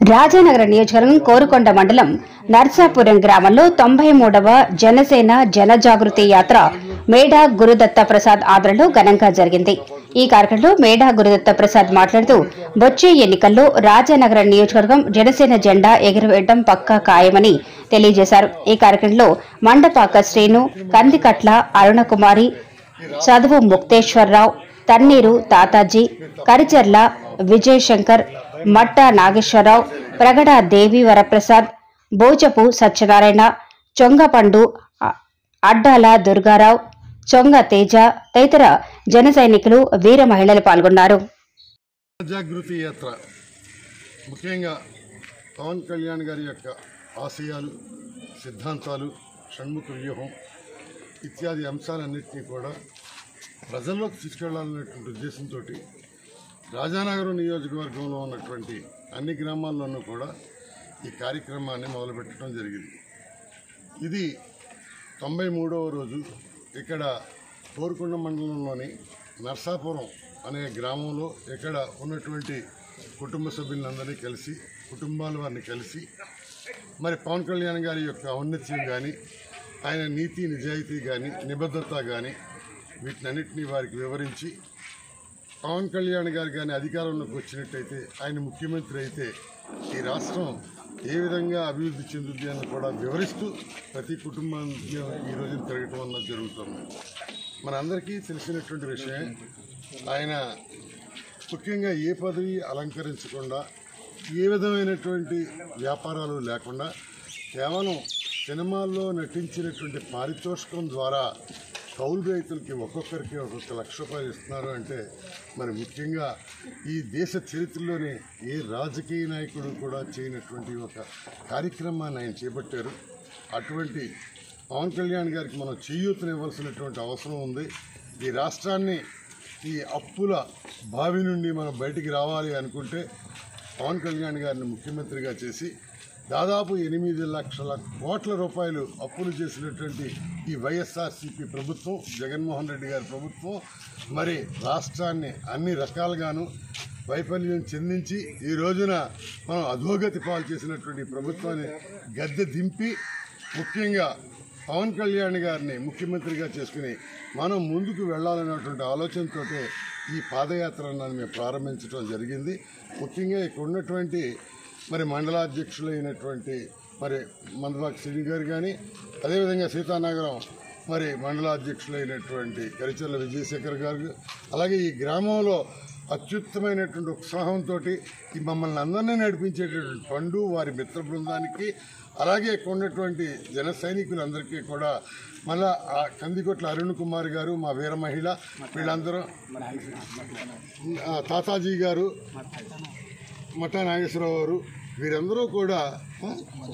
రాజానగర నియోజకవర్గం కోరుకొండ మండలం నర్సాపురం గ్రామంలో తొంభై మూడవ జనసేన జనజాగృతి యాత్ర మేడా గురుదత్త ప్రసాద్ ఆదరణలో ఘనంగా జరిగింది ఈ కార్యక్రమంలో మేడా గురుదత్త ప్రసాద్ మాట్లాడుతూ వచ్చే ఎన్నికల్లో రాజానగర నియోజకవర్గం జనసేన జెండా ఎగురవేయడం పక్కా ఖాయమని తెలియజేశారు ఈ కార్యక్రమంలో మండపాక శ్రీను కందికట్ల అరుణకుమారి చదువు ముక్తేశ్వరరావు తన్నీరు తాతాజీ కరిచర్ల విజయశంకర్ మట్ట నాగేశ్వరరావు ప్రగడ దేవి వరప్రసాద్ బోచపు సత్యనారాయణ చొంగపండు అ- అడ్డాల దుర్గారావు చొంగ తేజ తదితర జన సైనికులు వీర మహిళలు పాల్గొన్నారు జాగృతి యాత్ర ముఖ్యంగా పవన్ కళ్యాణ్ గారి యొక్క ఆశయాలు సిద్ధాంతాలు షణ్ముఖ వ్యూహం ఇత్యాది అంశాలన్నింటినీ కూడా ప్రజల్లోకి తీసుకెళ్లాలనేటువంటి ఉద్దేశంతో రాజానగరం నియోజకవర్గంలో ఉన్నటువంటి అన్ని గ్రామాల్లోనూ కూడా ఈ కార్యక్రమాన్ని మొదలుపెట్టడం జరిగింది ఇది తొంభై మూడవ రోజు ఇక్కడ కోరుకొండ మండలంలోని నర్సాపురం అనే గ్రామంలో ఇక్కడ ఉన్నటువంటి కుటుంబ సభ్యులందరినీ కలిసి కుటుంబాల వారిని కలిసి మరి పవన్ కళ్యాణ్ గారి యొక్క ఔన్నత్యం కానీ ఆయన నీతి నిజాయితీ కానీ నిబద్ధత కానీ వీటినన్నింటినీ వారికి వివరించి పవన్ కళ్యాణ్ గారు కానీ అధికారంలోకి వచ్చినట్టయితే ఆయన ముఖ్యమంత్రి అయితే ఈ రాష్ట్రం ఏ విధంగా అభివృద్ధి చెందుద్ది అని కూడా వివరిస్తూ ప్రతి కుటుంబాన్ని ఈ రోజున తిరగటం అన్నది జరుగుతుంది మనందరికీ తెలిసినటువంటి విషయం ఆయన ముఖ్యంగా ఏ పదవి అలంకరించకుండా ఏ విధమైనటువంటి వ్యాపారాలు లేకుండా కేవలం సినిమాల్లో నటించినటువంటి పారితోషికం ద్వారా కౌలు రైతులకి ఒక్కొక్కరికి ఒక్కొక్క లక్ష రూపాయలు ఇస్తున్నారు అంటే మరి ముఖ్యంగా ఈ దేశ చరిత్రలోనే ఏ రాజకీయ నాయకుడు కూడా చేయనటువంటి ఒక కార్యక్రమాన్ని ఆయన చేపట్టారు అటువంటి పవన్ కళ్యాణ్ గారికి మనం చేయూతనివ్వాల్సినటువంటి అవసరం ఉంది ఈ రాష్ట్రాన్ని ఈ అప్పుల బావి నుండి మనం బయటికి రావాలి అనుకుంటే పవన్ కళ్యాణ్ గారిని ముఖ్యమంత్రిగా చేసి దాదాపు ఎనిమిది లక్షల కోట్ల రూపాయలు అప్పులు చేసినటువంటి ఈ వైఎస్ఆర్సీపీ ప్రభుత్వం జగన్మోహన్ రెడ్డి గారి ప్రభుత్వం మరి రాష్ట్రాన్ని అన్ని రకాలుగాను వైఫల్యం చెందించి ఈ రోజున మనం అధోగతి పాలు చేసినటువంటి ఈ ప్రభుత్వాన్ని గద్దె దింపి ముఖ్యంగా పవన్ కళ్యాణ్ గారిని ముఖ్యమంత్రిగా చేసుకుని మనం ముందుకు వెళ్ళాలనేటువంటి ఆలోచనతోటే ఈ పాదయాత్ర అన్నది మేము ప్రారంభించడం జరిగింది ముఖ్యంగా ఇక్కడ ఉన్నటువంటి మరి మండలాధ్యక్షులైనటువంటి మరి మందబాక్ శ్రీ గారు కానీ అదేవిధంగా సీతానగరం మరి మండలాధ్యక్షులైనటువంటి కరిచర్ల విజయశేఖర్ గారు అలాగే ఈ గ్రామంలో అత్యుత్తమైనటువంటి ఉత్సాహంతో ఈ మమ్మల్ని అందరినీ నడిపించేటటువంటి పండు వారి మిత్ర బృందానికి అలాగే ఇక్కడ ఉన్నటువంటి జన సైనికులందరికీ కూడా మళ్ళా ఆ కందికొట్ల అరుణ్ కుమార్ గారు మా వీర మహిళ వీళ్ళందరూ ఆ, తాతాజీ గారు మఠా నాగేశ్వరరావు గారు వీరందరూ కూడా ఆ,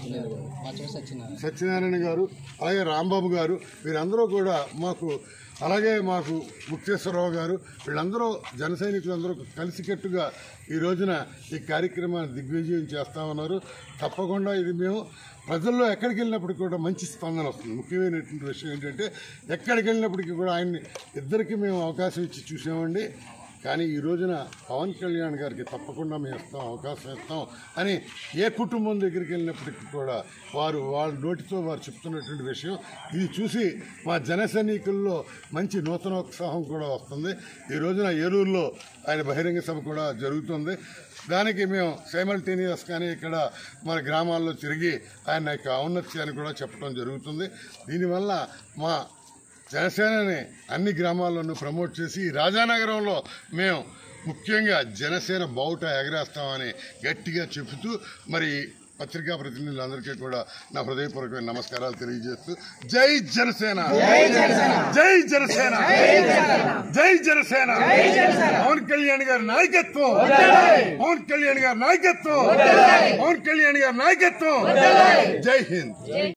సత్యనారాయణ గారు అలాగే రాంబాబు గారు వీరందరూ కూడా మాకు అలాగే మాకు ముక్తేశ్వరరావు గారు వీళ్ళందరూ జన సైనికులందరూ కలిసికట్టుగా ఈ రోజున ఈ కార్యక్రమాన్ని దిగ్విజయం చేస్తామన్నారు తప్పకుండా ఇది మేము ప్రజల్లో ఎక్కడికి వెళ్ళినప్పటికీ కూడా మంచి స్పందన వస్తుంది ముఖ్యమైనటువంటి విషయం ఏంటంటే ఎక్కడికి వెళ్ళినప్పటికీ కూడా ఆయన్ని ఇద్దరికి మేము అవకాశం ఇచ్చి చూసామండి కానీ ఈ రోజున పవన్ కళ్యాణ్ గారికి తప్పకుండా మేము ఇస్తాం అవకాశం ఇస్తాం అని ఏ కుటుంబం దగ్గరికి వెళ్ళినప్పటికీ కూడా వారు వాళ్ళ నోటితో వారు చెప్తున్నటువంటి విషయం ఇది చూసి మా జన సైనికుల్లో మంచి నూతనోత్సాహం కూడా వస్తుంది ఈ రోజున ఏలూరులో ఆయన బహిరంగ సభ కూడా జరుగుతుంది దానికి మేము సైమల్టేనియస్ కానీ ఇక్కడ మన గ్రామాల్లో తిరిగి ఆయన యొక్క ఔన్నత్యాన్ని కూడా చెప్పడం జరుగుతుంది దీనివల్ల మా జనసేనని అన్ని గ్రామాల్లోనూ ప్రమోట్ చేసి ఈ రాజానగరంలో మేము ముఖ్యంగా జనసేన బావుట ఎగరేస్తామని గట్టిగా చెబుతూ మరి పత్రికా ప్రతినిధులందరికీ కూడా నా హృదయపూర్వకమైన నమస్కారాలు తెలియజేస్తూ జై జనసేన జై జనసేన జై జనసేన పవన్ కళ్యాణ్ గారి నాయకత్వం పవన్ కళ్యాణ్ గారి నాయకత్వం పవన్ కళ్యాణ్ గారి నాయకత్వం జై హింద్